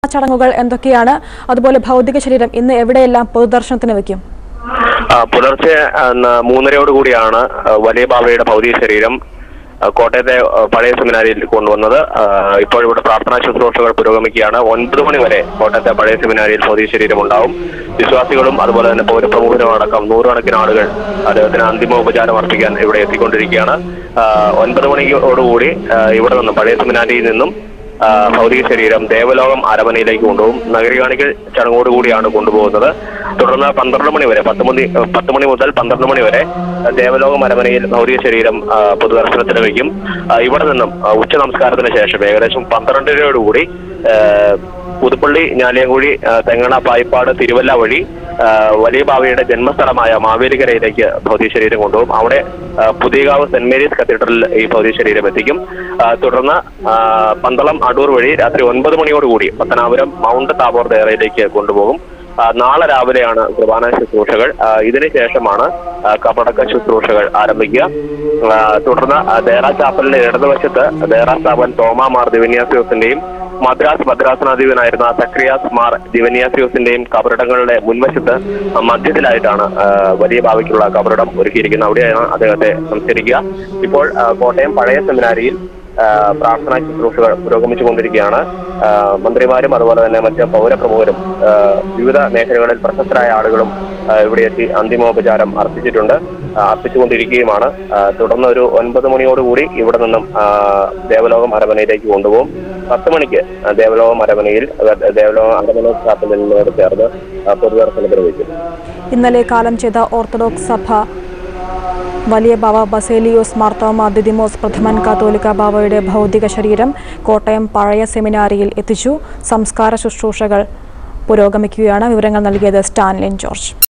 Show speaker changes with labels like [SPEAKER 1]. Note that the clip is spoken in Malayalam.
[SPEAKER 1] ചടങ്ങുകൾ എന്തൊക്കെയാണ് അതുപോലെ ഭൗതിക ശരീരം ഇന്ന് എവിടെയെല്ലാം പൊതുദർശനത്തിന് വെക്കും
[SPEAKER 2] ആ, പുലർച്ചെ ആ, ന- മൂന്നരയോട് കൂടിയാണ് ആ, വലിയ ബാബയുടെ ഭൗതിക ശരീരം ആ, കോട്ടയത്തെ ആ, പഴയ സെമിനാരിയിൽ കൊണ്ടുവന്നത് ആ, ഇപ്പോൾ ഇവിടെ പ്രാർത്ഥനാ ശുശ്രൂഷകൾ പുരോഗമിക്കുകയാണ് ഒൻപത് മണി വരെ കോട്ടയത്തെ പഴയ സെമിനാരിയിൽ ഭൗതിക ശരീരം ഉണ്ടാവും വിശ്വാസികളും അതുപോലെ തന്നെ പൗരപ്രമുഖരും അടക്കം നൂറുകണക്കിന് ആളുകൾ അദ്ദേഹത്തിന് അന്തിമോപചാരം അർപ്പിക്കാൻ ഇവിടെ എത്തിക്കൊണ്ടിരിക്കുകയാണ് ആ, ഒൻപത് മണിയോടുകൂടി ആ, ഇവിടെ നിന്നും പഴയ സെമിനാരിയിൽ നിന്നും ആ, ഭൗതിക ശരീരം ദേവലോകം അരമനയിലേക്ക് കൊണ്ടുപോകും നഗരികാണികൾ ചടങ്ങോടുകൂടിയാണ് കൊണ്ടുപോകുന്നത് തുടർന്ന് പന്ത്രണ്ട് മണി വരെ പത്ത് മണി പത്ത് മണി മുതൽ പന്ത്രണ്ട് മണി വരെ ദേവലോകം അരമനയിൽ ഭൗതിക ശരീരം ആ, പൊതുദർശനത്തിന് വയ്ക്കും ആ, ഇവിടെ നിന്നും ആ, ഉച്ച നമസ്കാരത്തിന് ശേഷം ഏകദേശം പന്ത്രണ്ടരയോടുകൂടി ആ, പുതുപ്പള്ളി ഞാലിയങ്കുഴി ആ, തെങ്ങണ പായിപ്പാട് തിരുവല്ല വഴി ആ, വലിയ ബാവയുടെ ജന്മസ്ഥലമായ മാവേലിക്കരയിലേക്ക് ഭൗതിക ശരീരം കൊണ്ടുപോകും അവിടെ ആ, പുതിയകാവ് സെന്റ് മേരീസ് കത്തീഡ്രലിൽ ഈ ഭൗതിക ശരീരം എത്തിക്കും ആ, തുടർന്ന് ആ, പന്തളം അടൂർ വഴി രാത്രി ഒൻപത് മണിയോടുകൂടി പത്തനാപുരം മൗണ്ട് താബോർ ദേറയിലേക്ക് കൊണ്ടുപോകും ആ, നാളെ രാവിലെയാണ് കുർബാന ശുശ്രൂഷകൾ ആ, ഇതിന് ശേഷമാണ് ആ, കപടക്ക ശുശ്രൂഷകൾ ആരംഭിക്കുക ആ, തുടർന്ന് ആ, ദേറ ചാപ്പലിന്റെ ഇടതുവശത്ത് ദേറ സ്ഥാപൻ തോമാ മാർ ദിവന്യാസിയോസിന്റെയും മദ്രാസ് ഭദ്രാസനാധിപനായിരുന്ന സക്രിയാസ് മാർ ദിവന്യാസിയോസിന്റെയും കബറിടങ്ങളുടെ മുൻവശത്ത് മധ്യത്തിലായിട്ടാണ് ആ, വലിയ ഭാവിക്കുള്ള കബറിടം ഒരുക്കിയിരിക്കുന്നത് അവിടെയാണ് അദ്ദേഹത്തെ സംസ്കരിക്കുക ഇപ്പോൾ ആ, കോട്ടയം പഴയ സെമിനാരിയിൽ ആ, പ്രാർത്ഥനാ ശുശ്രൂഷകൾ പുരോഗമിച്ചുകൊണ്ടിരിക്കുകയാണ് ആ, മന്ത്രിമാരും അതുപോലെ തന്നെ മറ്റ് പൗരപ്രമുഖരും ആ, വിവിധ മേഖലകളിൽ പ്രശസ്തരായ ആളുകളും ആ, ഇവിടെ എത്തി അന്തിമോപചാരം അർപ്പിച്ചിട്ടുണ്ട് ആ, അർപ്പിച്ചുകൊണ്ടിരിക്കുകയുമാണ് ആ, തുടർന്ന് ഒരു ഒൻപത് മണിയോടുകൂടി ഇവിടെ നിന്നും ആ, ദേവലോകം അരമനയിലേക്ക് കൊണ്ടുപോകും പത്ത് മണിക്ക് ആ, ദേവലോകം അരമനയിൽ ആ, ദേവലോകം അരമന സ്ഥാപനത്തിനോട് ചേർന്ന് ആ, പൊതുദർശനത്തിന് വയ്ക്കും
[SPEAKER 1] ഇന്നലെ കാലം ചെയ്ത ഓർത്തഡോക്സ് സഭ വലിയ ബാവ ബസേലിയോസ് മാർത്തോമ ദിദിമോസ് പ്രഥമൻ കാത്തോലിക്ക ബാവയുടെ ഭൗതിക ശരീരം കോട്ടയം പഴയ സെമിനാരിയിൽ എത്തിച്ചു സംസ്കാര ശുശ്രൂഷകൾ പുരോഗമിക്കുകയാണ് വിവരങ്ങൾ നൽകിയത് സ്റ്റാൻലിൻ ജോർജ്